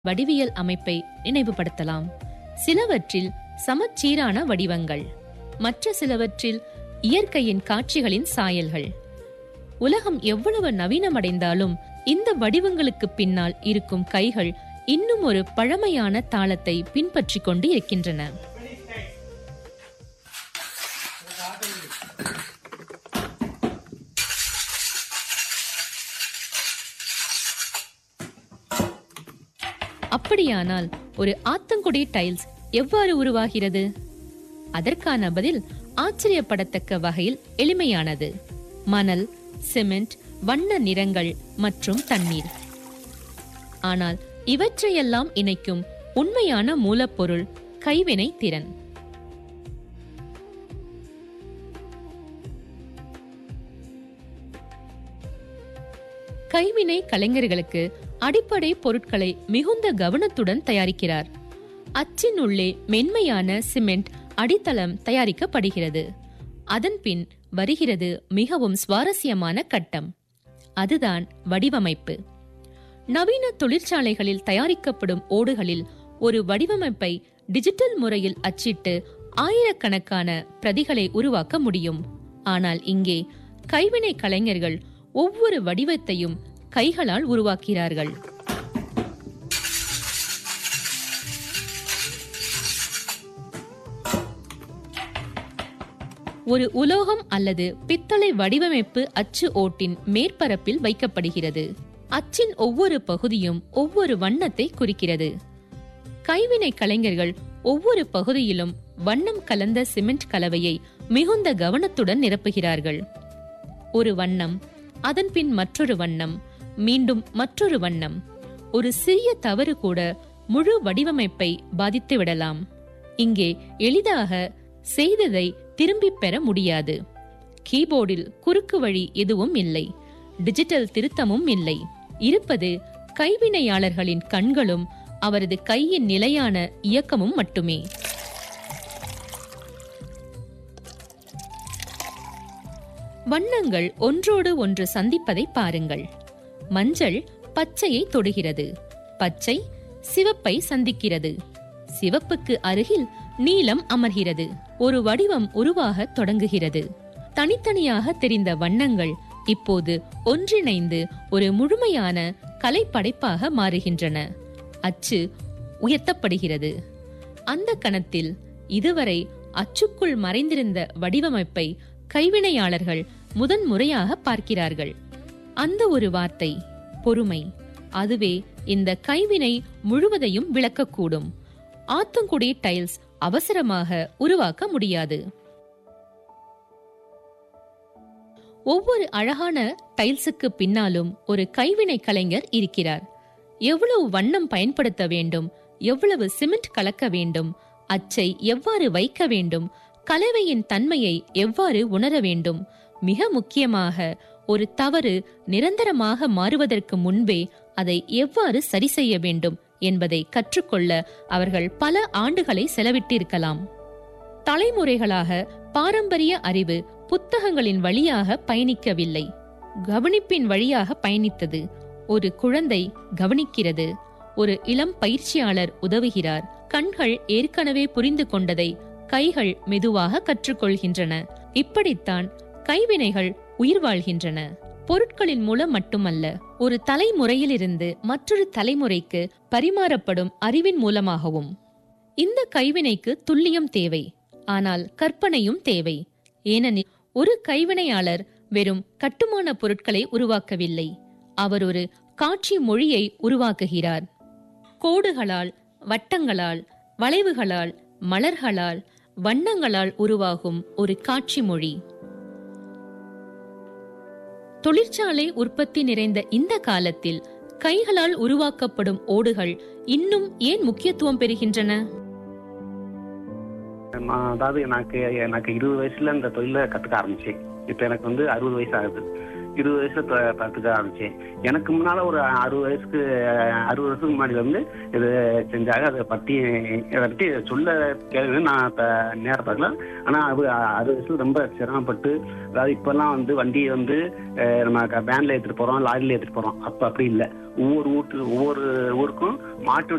வடிவியல் அமைப்பை நினைவுபடுத்தலாம் சிலவற்றில் சமச்சீரான வடிவங்கள் மற்ற சிலவற்றில் இயற்கையின் காட்சிகளின் சாயல்கள் உலகம் எவ்வளவு நவீனமடைந்தாலும் இந்த வடிவங்களுக்கு பின்னால் இருக்கும் கைகள் இன்னும் ஒரு பழமையான தாளத்தை பின்பற்றிக் கொண்டு இருக்கின்றன அப்படியானால் ஒரு ஆத்தங்குடி டைல்ஸ் எவ்வாறு உருவாகிறது அதற்கான பதில் ஆச்சரியப்படத்தக்க வகையில் எளிமையானது மணல் சிமெண்ட் வண்ண நிறங்கள் மற்றும் தண்ணீர் ஆனால் இவற்றையெல்லாம் இணைக்கும் உண்மையான மூலப்பொருள் கைவினை திறன் கைவினை கலைஞர்களுக்கு அடிப்படை பொருட்களை மிகுந்த கவனத்துடன் தயாரிக்கிறார் அச்சின் உள்ளே மென்மையான சிமெண்ட் அடித்தளம் தயாரிக்கப்படுகிறது அதன்பின் வருகிறது மிகவும் சுவாரஸ்யமான கட்டம் அதுதான் வடிவமைப்பு நவீன தொழிற்சாலைகளில் தயாரிக்கப்படும் ஓடுகளில் ஒரு வடிவமைப்பை டிஜிட்டல் முறையில் அச்சிட்டு ஆயிரக்கணக்கான பிரதிகளை உருவாக்க முடியும் ஆனால் இங்கே கைவினை கலைஞர்கள் ஒவ்வொரு வடிவத்தையும் கைகளால் உருவாக்கிறார்கள் ஒரு உலோகம் அல்லது பித்தளை வடிவமைப்பு அச்சு ஓட்டின் மேற்பரப்பில் வைக்கப்படுகிறது அச்சின் ஒவ்வொரு பகுதியும் ஒவ்வொரு வண்ணத்தை குறிக்கிறது கைவினை கலைஞர்கள் ஒவ்வொரு பகுதியிலும் வண்ணம் கலந்த சிமெண்ட் கலவையை மிகுந்த கவனத்துடன் நிரப்புகிறார்கள் ஒரு வண்ணம் அதன் பின் மற்றொரு வண்ணம் மீண்டும் மற்றொரு வண்ணம் ஒரு சிறிய தவறு கூட முழு வடிவமைப்பை பாதித்து விடலாம் இங்கே எளிதாக செய்ததை திரும்பிப் பெற முடியாது கீபோர்டில் குறுக்கு வழி எதுவும் இல்லை டிஜிட்டல் திருத்தமும் இல்லை இருப்பது கைவினையாளர்களின் கண்களும் அவரது கையின் நிலையான இயக்கமும் மட்டுமே வண்ணங்கள் ஒன்றோடு ஒன்று சந்திப்பதை பாருங்கள் மஞ்சள் பச்சையை தொடுகிறது பச்சை சிவப்பை சந்திக்கிறது சிவப்புக்கு அருகில் நீலம் அமர்கிறது ஒரு வடிவம் உருவாக தொடங்குகிறது தனித்தனியாக தெரிந்த வண்ணங்கள் இப்போது ஒன்றிணைந்து ஒரு முழுமையான கலைப்படைப்பாக மாறுகின்றன அச்சு உயர்த்தப்படுகிறது அந்த கணத்தில் இதுவரை அச்சுக்குள் மறைந்திருந்த வடிவமைப்பை கைவினையாளர்கள் முதன் முறையாக பார்க்கிறார்கள் அந்த ஒரு வார்த்தை பொறுமை அதுவே இந்த கைவினை முழுவதையும் விளக்கக்கூடும் ஆத்தங்குடி டைல்ஸ் அவசரமாக உருவாக்க முடியாது ஒவ்வொரு அழகான டைல்ஸுக்கு பின்னாலும் ஒரு கைவினை கலைஞர் இருக்கிறார் எவ்வளவு வண்ணம் பயன்படுத்த வேண்டும் எவ்வளவு சிமெண்ட் கலக்க வேண்டும் அச்சை எவ்வாறு வைக்க வேண்டும் கலவையின் தன்மையை எவ்வாறு உணர வேண்டும் மிக முக்கியமாக ஒரு தவறு நிரந்தரமாக மாறுவதற்கு முன்பே அதை எவ்வாறு சரி செய்ய வேண்டும் என்பதை கற்றுக்கொள்ள அவர்கள் பல ஆண்டுகளை செலவிட்டிருக்கலாம் தலைமுறைகளாக பாரம்பரிய அறிவு புத்தகங்களின் வழியாக பயணிக்கவில்லை கவனிப்பின் வழியாக பயணித்தது ஒரு குழந்தை கவனிக்கிறது ஒரு இளம் பயிற்சியாளர் உதவுகிறார் கண்கள் ஏற்கனவே புரிந்து கொண்டதை கைகள் மெதுவாக கற்றுக்கொள்கின்றன இப்படித்தான் கைவினைகள் உயிர் வாழ்கின்றன பொருட்களின் மூலம் மட்டுமல்ல ஒரு தலைமுறையிலிருந்து மற்றொரு தலைமுறைக்கு பரிமாறப்படும் அறிவின் மூலமாகவும் இந்த கைவினைக்கு துல்லியம் தேவை ஆனால் கற்பனையும் தேவை ஏனெனில் ஒரு கைவினையாளர் வெறும் கட்டுமான பொருட்களை உருவாக்கவில்லை அவர் ஒரு காட்சி மொழியை உருவாக்குகிறார் கோடுகளால் வட்டங்களால் வளைவுகளால் மலர்களால் வண்ணங்களால் உருவாகும் ஒரு காட்சி மொழி தொழிற்சாலை உற்பத்தி நிறைந்த இந்த காலத்தில் கைகளால் உருவாக்கப்படும் ஓடுகள் இன்னும் ஏன் முக்கியத்துவம் பெறுகின்றன நான் அதாவது எனக்கு எனக்கு இருபது வயசுல இந்த தொழிலை கத்துக்க ஆரம்பிச்சேன் இப்ப எனக்கு வந்து அறுபது வயசு ஆகுது இருபது வயசுல தொ- கத்துக்க ஆரம்பிச்சேன் எனக்கு முன்னால ஒரு அறுபது வயசுக்கு அறுபது வருஷத்துக்கு முன்னாடி வந்து இது செஞ்சாங்க அதை பத்தி இதை பத்தி சொல்ல கேள்வி நான் இப்ப நேரம் பார்க்கல ஆனா அது அறுபது வயசுல ரொம்ப சிரமப்பட்டு அதாவது இப்பெல்லாம் வந்து வண்டியை வந்து அஹ், நம்ம வேன்ல எடுத்துட்டு போறோம் லாரில எடுத்துட்டு போறோம் அப்ப அப்படி இல்லை ஒவ்வொரு ஊட்டு ஒவ்வொரு ஊருக்கும் மாட்டு